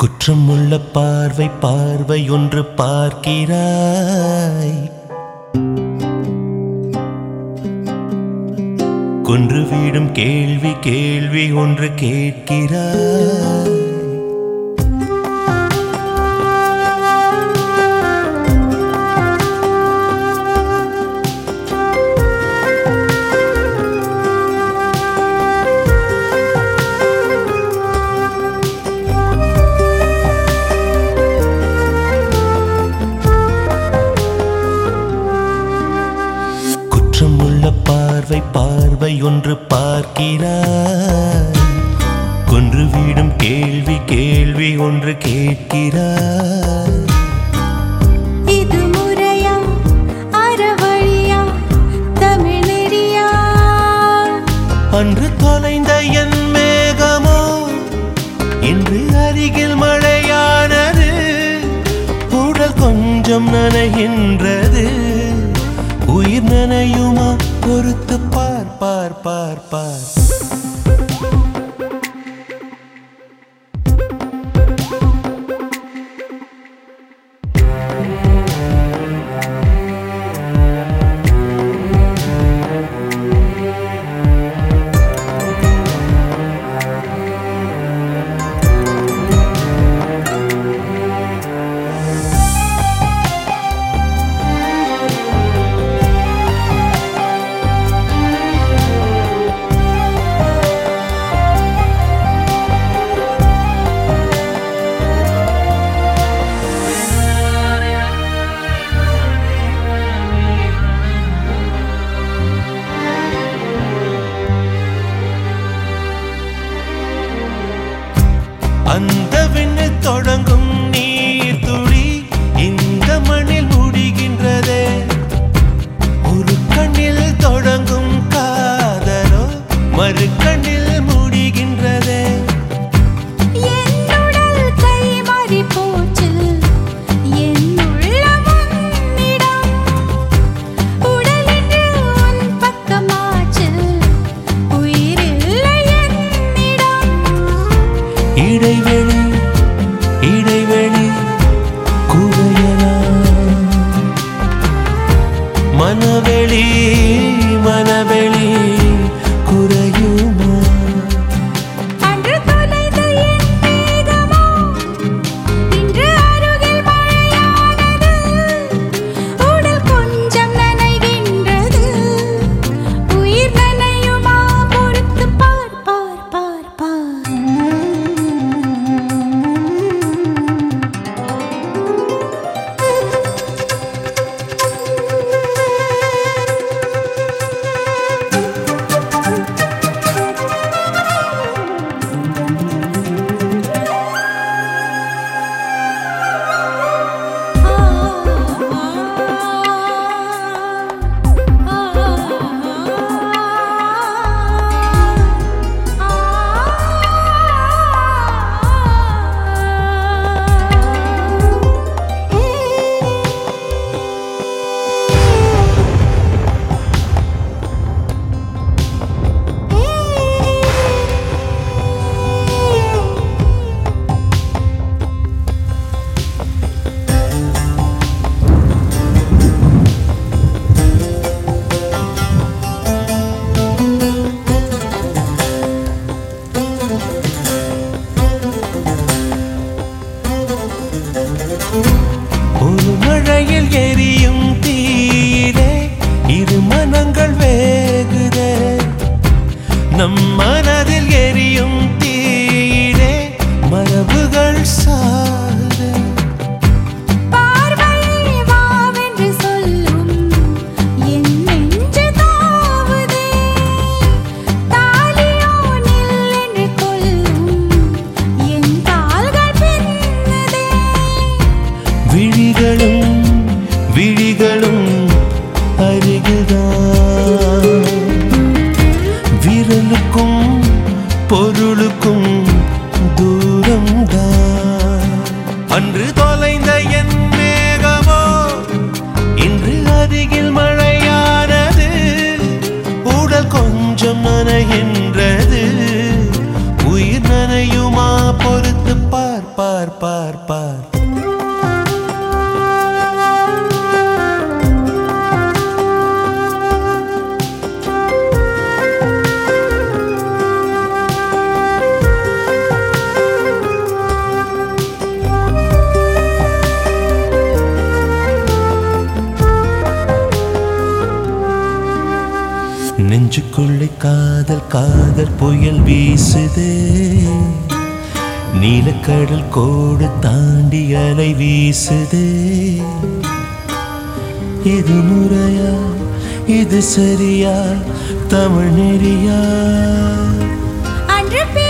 குற்றமுள்ள பார்வை பார்வை ஒன்று பார்க்கிறாய் கொன்று வீடும் கேள்வி கேள்வி ஒன்று கேட்கிறாய் குற்றமுள்ள பார்வை பார்வை ஒன்று பார்க்கிறாய் கொன்று வீடும் கேள்வி கேள்வி ஒன்று கேட்கிறாய் இது முறையா அறவழியா தமிழ் நெறியா அன்று தொலைந்த என் மேகமோ இன்று அருகில் மழையானது உடல் கொஞ்சம் நனைகின்றது உயிர் நனையுமா பொறுத்து பார் பார் பார் பார் அந்த விண்ணில் தொடங்கும் நீர் துளி இந்த மண்ணில் முடிகின்றதே ஒரு கண்ணில் தொடங்கும் காதலோ மறு கண்ணில் முடிகின்றதே என்னுடல் கை மாறி போச்சு என் உள்ளம் உன்னிடம் உடலின்று உன் பக்கமாச்சு உயிரில்லை என்னிடம் இடைவெளி இடைவெளி குறையலாம் மனவெளி மனவெளி குறையுமா அன்று தொலைந்த என் மேகமோ இன்று அருகில் மழையானது உடல் கொஞ்சம் நனைகின்றது உயிர் நனையுமா பொறுத்து பார் பார் பார் பார் ஒரு மழையில் எரியும் தீரே இரு மனங்கள் வேகுதே நம் மனதில் எரியும் தீரே மரபுகள் சாகுதே பார்வை வாவென்று சொல்லும் என் நெஞ்சு தாவுதே தாலியோ நில்லென்று கொல்லும் என் கால்கள் பின்னுதே விழிகளும் விழிகளும் அருகுதான் விரலுக்கும் பொருளுக்கும் தூரம்தான் அன்று தொலைந்த என் மேகமோ இன்று அருகில் மழையானது உடல் கொஞ்சம் நனைகின்றது உயிர் நனையுமா பொறுத்து பார் பார் உள்ளே காதல் காதல் புயல் வீசுதே நீலக்கடல் கோடு தாண்டி அலை வீசுதே இது முறையா இது சரியா தமிழ் நெறியா அன்று